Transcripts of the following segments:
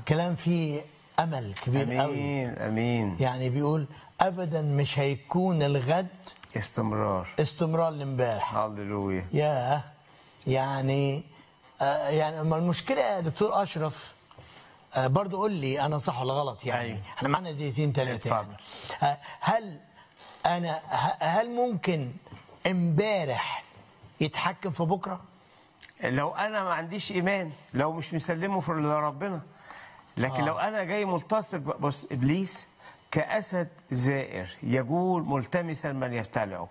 كلام فيه امل كبير قوي امين امين يعني بيقول ابدا مش هيكون الغد استمرار استمرار لامبارح هللويا ياه يعني آه يعني أما المشكله يا دكتور اشرف آه برضو قول لي انا صح ولا غلط يعني أيوة. احنا معانا دقيقتين ثلاثه يعني اتفضل. آه هل انا ه- هل ممكن امبارح يتحكم في بكره؟ لو انا ما عنديش ايمان لو مش مسلمه في لربنا لكن آه. لو انا جاي ملتصق ب- بص ابليس كاسد زائر يجول ملتمسا من يبتلعه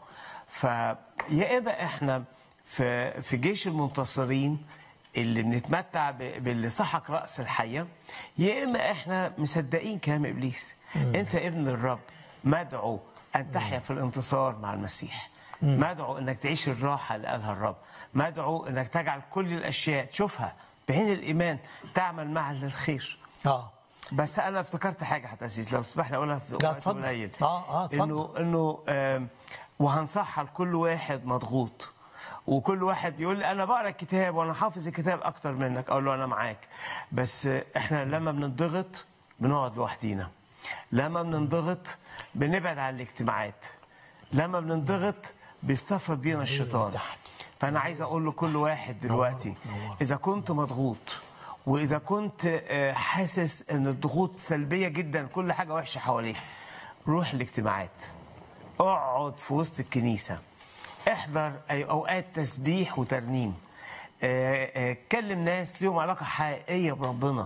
فيا اما احنا في في جيش المنتصرين اللي بنتمتع ب- باللي سحق راس الحيه يا اما احنا مصدقين كلام ابليس انت ابن الرب مدعو ان تحيا في الانتصار مع المسيح مدعو انك تعيش الراحه اللي قالها الرب مدعو انك تجعل كل الاشياء تشوفها بعين الايمان تعمل معا للخير اه بس انا افتكرت حاجه حتى أسيس لو تسمح لي اقولها في لا، وقت اتفضل. قليل آه، آه، اتفضل. انه انه آم، وهنصحها لكل واحد مضغوط وكل واحد يقول لي انا بقرا الكتاب وانا حافظ الكتاب اكتر منك اقول له انا معاك بس آه، احنا لما بنضغط بنقعد لوحدينا لما بنضغط بنبعد عن الاجتماعات لما بنضغط بيستفرد بينا الشيطان تحت. فانا عايز اقول لكل واحد دلوقتي اذا كنت مضغوط واذا كنت آه، حاسس ان الضغوط سلبيه جدا كل حاجه وحشه حواليك روح الاجتماعات اقعد في وسط الكنيسه احضر أي اوقات تسبيح وترنيم آه، آه، كلم ناس ليهم علاقه حقيقيه بربنا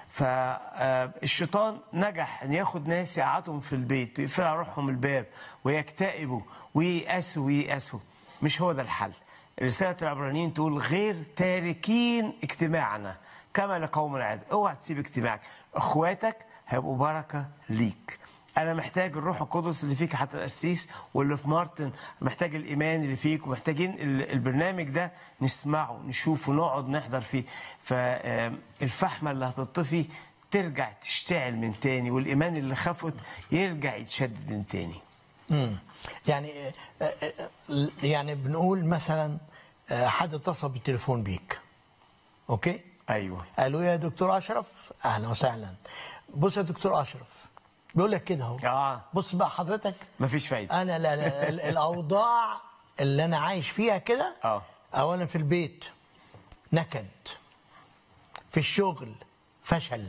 فالشيطان نجح ان ياخد ناس يقعدهم في البيت ويقفل على روحهم الباب ويكتئبوا وييأسوا وييأسوا مش هو ده الحل رسالة العبرانيين تقول غير تاركين اجتماعنا كما لقوم العاد اوعى تسيب اجتماعك اخواتك هيبقوا بركة ليك انا محتاج الروح القدس اللي فيك حتى القسيس واللي في مارتن محتاج الايمان اللي فيك ومحتاجين ال- البرنامج ده نسمعه نشوفه نقعد نحضر فيه فالفحمه اللي هتطفي ترجع تشتعل من تاني والايمان اللي خفت يرجع يتشدد من تاني مم. يعني آه، آه، آه، يعني بنقول مثلا آه، حد اتصل بالتليفون بيك اوكي ايوه قالوا يا دكتور اشرف اهلا وسهلا بص يا دكتور اشرف بيقول لك كده اهو اه بص بقى حضرتك مفيش فايده انا لا لا ال- الاوضاع اللي انا عايش فيها كده اه اولا في البيت نكد في الشغل فشل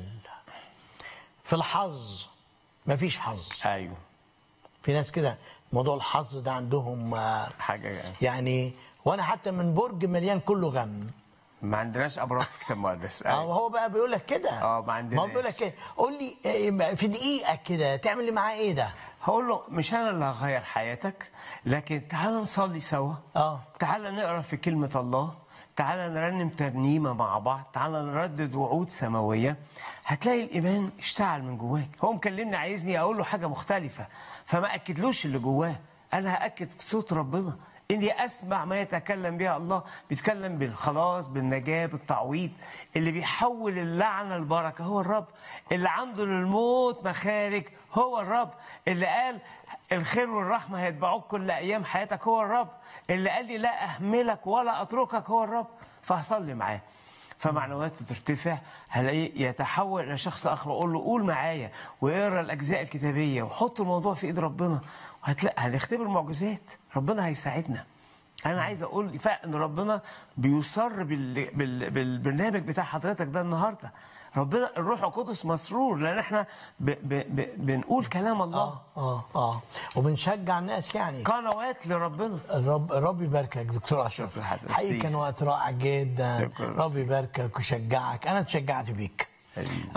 في الحظ مفيش حظ ايوه في ناس كده موضوع الحظ ده عندهم آه، حاجه يعني وانا حتى من برج مليان كله غم ما عندناش ابراج في كتاب مقدس اه أيوة. هو بقى بيقول لك كده آه، ما عندناش. هو بيقول لك ايه قول لي إيه، في دقيقه كده تعمل لي معاه ايه ده هقول له مش انا اللي هغير حياتك لكن تعال نصلي سوا اه تعال نقرا في كلمه الله تعال نرنم ترنيمه مع بعض تعال نردد وعود سماويه هتلاقي الايمان اشتعل من جواك هو مكلمني عايزني اقول له حاجه مختلفه فما اكدلوش اللي جواه انا هاكد صوت ربنا اني اسمع ما يتكلم بها الله بيتكلم بالخلاص بالنجاه بالتعويض اللي بيحول اللعنه لبركه هو الرب اللي عنده للموت مخارج هو الرب اللي قال الخير والرحمه هيتبعوك كل ايام حياتك هو الرب اللي قال لي لا اهملك ولا اتركك هو الرب فهصلي معاه فمعنوياته ترتفع هلاقيه يتحول الى شخص اخر واقول له قول معايا واقرا الاجزاء الكتابيه وحط الموضوع في ايد ربنا وهتلاقي هنختبر معجزات ربنا هيساعدنا انا عايز اقول فعلا ان ربنا بيصر بال... بال... بالبرنامج بتاع حضرتك ده النهارده ربنا الروح القدس مسرور لان احنا ب... ب... ب... بنقول كلام الله اه اه اه وبنشجع الناس يعني قنوات لربنا الرب الرب يباركك دكتور اشرف شكرا حضرتك. حقيقي كان سيس. وقت رائع جدا شكرا رب يباركك ويشجعك انا اتشجعت بيك حبيبي.